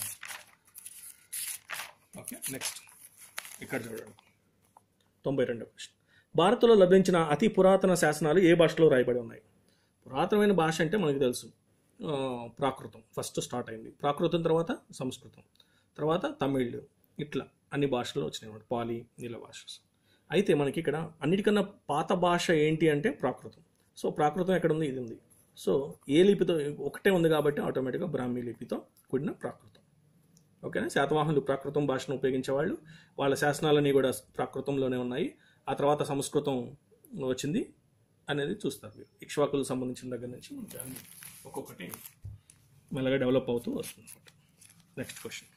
ఓకే నెక్స్ట్ ఇక్కడ చూడండి తొంభై రెండో క్వశ్చన్ భారత్లో లభించిన అతి పురాతన శాసనాలు ఏ భాషలో రాయబడి ఉన్నాయి పురాతనమైన భాష అంటే మనకు తెలుసు ఆ, ప్రాకృతం ఫస్ట్ స్టార్ట్ అయింది ప్రాకృతం తర్వాత సంస్కృతం తర్వాత తమిళ్ ఇట్లా అన్ని భాషలు వచ్చినాయి అన్నమాట పాలి నీల భాష అయితే మనకి ఇక్కడ అన్నిటికన్నా పాత భాష ఏంటి అంటే ప్రాకృతం సో ప్రాకృతం ఎక్కడ ఉంది ఇది ఉంది సో ఏ లిపితో ఒకటే ఉంది కాబట్టి ఆటోమేటిక్గా బ్రాహ్మీ లిపితో కూడిన ప్రాకృతం ఓకేనా శాతవాహనులు ప్రాకృతం భాషను ఉపయోగించేవాళ్ళు వాళ్ళ శాసనాలన్నీ కూడా ప్రాకృతంలోనే ఉన్నాయి ఆ తర్వాత సంస్కృతం వచ్చింది అనేది చూస్తారు మీరు ఇక్ష్వాకులకు సంబంధించిన దగ్గర నుంచి మనకి అన్ని ఒక్కొక్కటి మెల్లగా డెవలప్ అవుతూ వస్తుంది నెక్స్ట్ క్వశ్చన్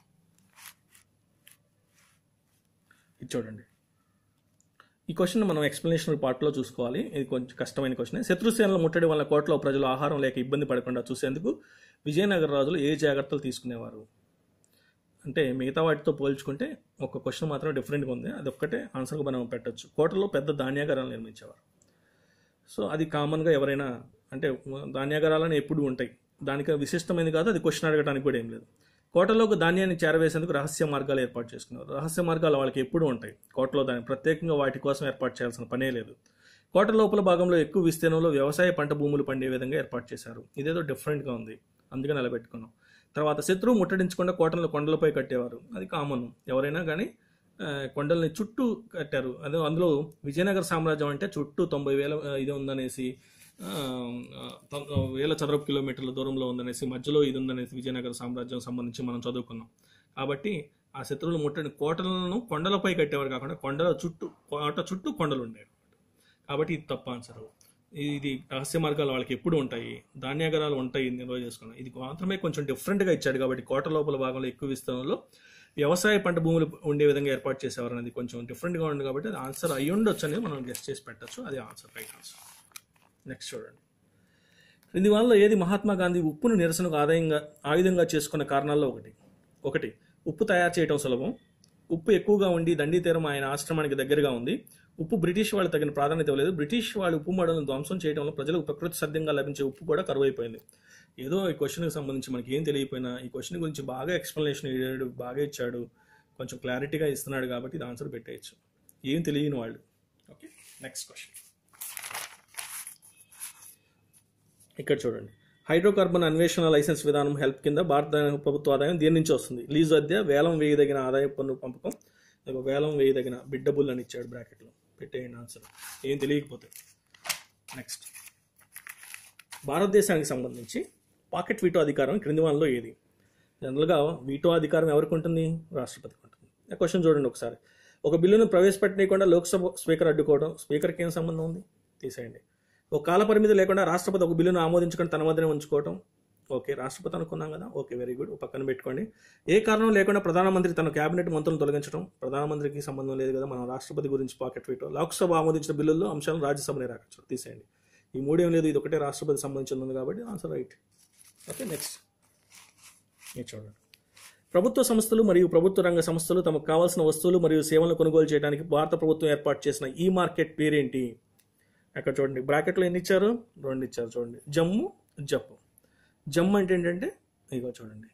ఇది చూడండి ఈ క్వశ్చన్ మనం ఎక్స్ప్లెనేషన్ పార్ట్లో చూసుకోవాలి ఇది కొంచెం కష్టమైన క్వశ్చన్ శత్రుసేనల ముట్టడి వల్ల కోటలో ప్రజలు ఆహారం లేక ఇబ్బంది పడకుండా చూసేందుకు విజయనగర రాజులు ఏ జాగ్రత్తలు తీసుకునేవారు అంటే మిగతా వాటితో పోల్చుకుంటే ఒక క్వశ్చన్ మాత్రం డిఫరెంట్గా ఉంది అది ఒక్కటే ఆన్సర్గా మనం పెట్టొచ్చు కోటలో పెద్ద ధాన్యాగారాలు నిర్మించేవారు సో అది కామన్గా ఎవరైనా అంటే ధాన్యాగారాలని ఎప్పుడు ఉంటాయి దానికి విశిష్టమైనది కాదు అది క్వశ్చన్ అడగడానికి కూడా ఏం లేదు కోటలోకి ధాన్యాన్ని చేరవేసేందుకు రహస్య మార్గాలు ఏర్పాటు చేసుకున్నారు రహస్య మార్గాలు వాళ్ళకి ఎప్పుడు ఉంటాయి కోటలో దాన్ని ప్రత్యేకంగా వాటి కోసం ఏర్పాటు చేయాల్సిన పనే లేదు కోట లోపల భాగంలో ఎక్కువ విస్తీర్ణంలో వ్యవసాయ పంట భూములు పండే విధంగా ఏర్పాటు చేశారు ఇదేదో డిఫరెంట్గా ఉంది అందుకని అలా పెట్టుకున్నాం తర్వాత శత్రువు ముట్టడించకుండా కోటలను కొండలపై కట్టేవారు అది కామన్ ఎవరైనా కానీ ఆ, కొండల్ని చుట్టూ కట్టారు అదే అందులో విజయనగర సామ్రాజ్యం అంటే చుట్టూ తొంభై వేల ఆ, ఇది ఉందనేసి ఆ, ఆ, తొం- వేల చదరపు కిలోమీటర్ల దూరంలో ఉందనేసి మధ్యలో ఇది ఉందనేసి విజయనగర సామ్రాజ్యం సంబంధించి మనం చదువుకున్నాం కాబట్టి ఆ శత్రువులు ముట్టని కోటలను కొండలపై కట్టేవారు కాకుండా కొండల చుట్టూ కోట చుట్టూ కొండలు ఉండేవి కాబట్టి ఇది తప్ప ఆన్సర్ ఇది రహస్య మార్గాలు వాళ్ళకి ఎప్పుడు ఉంటాయి ధాన్యాగారాలు ఉంటాయి నిల్వ చేసుకున్నాం ఇది మాత్రమే కొంచెం డిఫరెంట్గా ఇచ్చాడు కాబట్టి కోట లోపల భాగంలో ఎక్కువ విస్తరణలో వ్యవసాయ పంట భూములు ఉండే విధంగా ఏర్పాటు చేసేవారు అనేది కొంచెం డిఫరెంట్గా ఉంది కాబట్టి అది ఆన్సర్ అయ్యి ఉండొచ్చు అనేది మనం గెస్ట్ చేసి పెట్టచ్చు అది ఆన్సర్ రైట్ ఆన్సర్ నెక్స్ట్ చూడండి క్రింది వాళ్ళలో ఏది మహాత్మా గాంధీ ఉప్పును నిరసనకు ఆదాయంగా ఆయుధంగా చేసుకున్న కారణాల్లో ఒకటి ఒకటి ఉప్పు తయారు చేయడం సులభం ఉప్పు ఎక్కువగా ఉండి దండి తీరం ఆయన ఆశ్రమానికి దగ్గరగా ఉంది ఉప్పు బ్రిటిష్ వాళ్ళు తగిన ప్రాధాన్యత ఇవ్వలేదు బ్రిటిష్ వాళ్ళు ఉప్పు మడులను ధ్వంసం చేయడంలో ప్రజలకు ప్రకృతి సద్యంగా లభించే ఉప్పు కూడా కరువైపోయింది ఏదో ఈ క్వశ్చన్కి సంబంధించి మనకి ఏం తెలియకపోయినా ఈ క్వశ్చన్ గురించి బాగా ఎక్స్ప్లెనేషన్ ఇచ్చాడు బాగా ఇచ్చాడు కొంచెం క్లారిటీగా ఇస్తున్నాడు కాబట్టి ఇది ఆన్సర్ పెట్టేయచ్చు ఏం తెలియని వాళ్ళు ఓకే నెక్స్ట్ క్వశ్చన్ ఇక్కడ చూడండి హైడ్రోకార్బన్ అన్వేషణ లైసెన్స్ విధానం హెల్ప్ కింద భారత ప్రభుత్వ ఆదాయం దేని నుంచి వస్తుంది లీజు అద్దె వేలం వేయదగిన ఆదాయ పన్ను పంపకం ఇదిగో వేలం వేయదగిన బిడ్డబుల్ అని ఇచ్చాడు బ్రాకెట్లో పెట్టేయండి ఆన్సర్ ఏం తెలియకపోతే నెక్స్ట్ భారతదేశానికి సంబంధించి పాకెట్ వీటో అధికారం క్రింది వాళ్ళలో ఏది జనరల్గా వీటో అధికారం ఎవరికి ఉంటుంది రాష్ట్రపతికి ఉంటుంది ఆ క్వశ్చన్ చూడండి ఒకసారి ఒక బిల్లును ప్రవేశపెట్టనీయకుండా లోక్సభ స్పీకర్ అడ్డుకోవడం స్పీకర్కి ఏం సంబంధం ఉంది తీసేయండి ఒక కాల పరిమితి లేకుండా రాష్ట్రపతి ఒక బిల్లును ఆమోదించుకొని తన వద్దనే ఉంచుకోవటం ఓకే రాష్ట్రపతి అనుకున్నాం కదా ఓకే వెరీ గుడ్ పక్కన పెట్టుకోండి ఏ కారణం లేకుండా ప్రధానమంత్రి తన కేబినెట్ మంత్రులను తొలగించడం ప్రధానమంత్రికి సంబంధం లేదు కదా మనం రాష్ట్రపతి గురించి పాకెట్ వీటో లోక్సభ ఆమోదించిన బిల్లుల్లో అంశాలను రాజ్యసభనే రాకచ్చు తీసేయండి ఈ మూడేం లేదు ఇది ఒకటే రాష్ట్రపతి సంబంధించింది ఉంది కాబట్టి ఆన్సర్ రైట్ ఓకే నెక్స్ట్ మీరు చూడండి ప్రభుత్వ సంస్థలు మరియు ప్రభుత్వ రంగ సంస్థలు తమకు కావాల్సిన వస్తువులు మరియు సేవలను కొనుగోలు చేయడానికి భారత ప్రభుత్వం ఏర్పాటు చేసిన ఈ మార్కెట్ పేరేంటి అక్కడ చూడండి బ్రాకెట్లో ఎన్ని ఇచ్చారు రెండు ఇచ్చారు చూడండి జమ్ము జప్పు జమ్ అంటే ఏంటంటే ఇగో చూడండి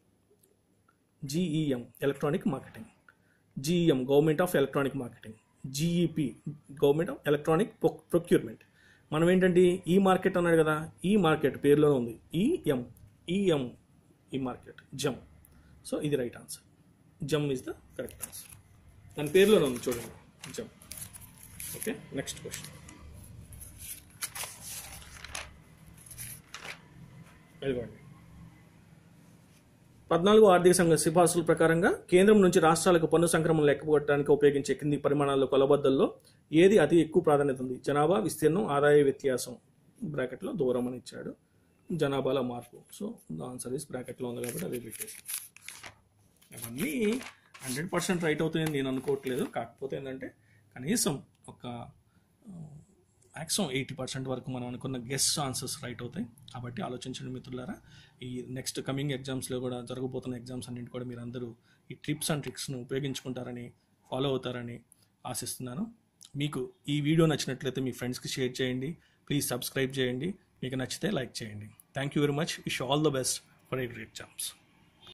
GEM electronic marketing GEM government of electronic marketing GEP government of electronic procurement మనం ఏంటంటే ఈ మార్కెట్ అన్నాడు కదా ఈ మార్కెట్ పేరులోనే ఉంది EM EM E market gem so ఇది right answer gem is the correct answer దాని పేరులోనే ఉంది చూడండి జమ్ ఓకే నెక్స్ట్ క్వశ్చన్ ఇదిగోండి పద్నాలుగు ఆర్థిక సంఘ సిఫార్సుల ప్రకారంగా కేంద్రం నుంచి రాష్ట్రాలకు పన్ను సంక్రమణ లెక్కగొట్టడానికి ఉపయోగించే కింది పరిమాణాల్లో కొలబద్దల్లో ఏది అతి ఎక్కువ ప్రాధాన్యత ఉంది జనాభా విస్తీర్ణం ఆదాయ వ్యత్యాసం బ్రాకెట్లో దూరం అని ఇచ్చాడు జనాభాలో మార్పు సో ఆన్సర్ ఇస్ బ్రాకెట్లో ఉంది కాబట్టి అది పెట్టేసి అవన్నీ హండ్రెడ్ పర్సెంట్ రైట్ అవుతాయని నేను అనుకోవట్లేదు కాకపోతే ఏంటంటే కనీసం ఒక మ్యాక్సిమం ఎయిటీ పర్సెంట్ వరకు మనం అనుకున్న గెస్ట్ ఆన్సర్స్ రైట్ అవుతాయి కాబట్టి ఆలోచించండి మిత్రులారా ఈ నెక్స్ట్ కమింగ్ ఎగ్జామ్స్లో కూడా జరగబోతున్న ఎగ్జామ్స్ అన్నింటి కూడా మీరు అందరూ ఈ ట్రిప్స్ అండ్ ట్రిక్స్ను ఉపయోగించుకుంటారని ఫాలో అవుతారని ఆశిస్తున్నాను మీకు ఈ వీడియో నచ్చినట్లయితే మీ ఫ్రెండ్స్కి షేర్ చేయండి ప్లీజ్ సబ్స్క్రైబ్ చేయండి మీకు నచ్చితే లైక్ చేయండి thank you very much wish all the best for a great exams